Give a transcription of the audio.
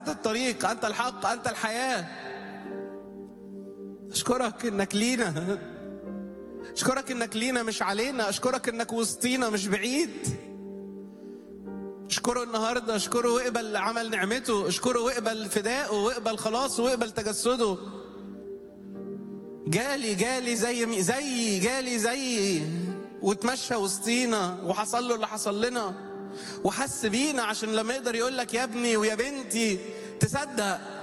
الطريق أنت الحق أنت الحياة أشكرك إنك لينا أشكرك إنك لينا مش علينا أشكرك إنك وسطينا مش بعيد اشكره النهارده اشكره واقبل عمل نعمته اشكره واقبل فدائه واقبل خلاصه واقبل تجسده جالي جالي زي زي جالي زي وتمشى وسطينا وحصل له اللي حصل لنا وحس بينا عشان لما يقدر يقول لك يا ابني ويا بنتي تصدق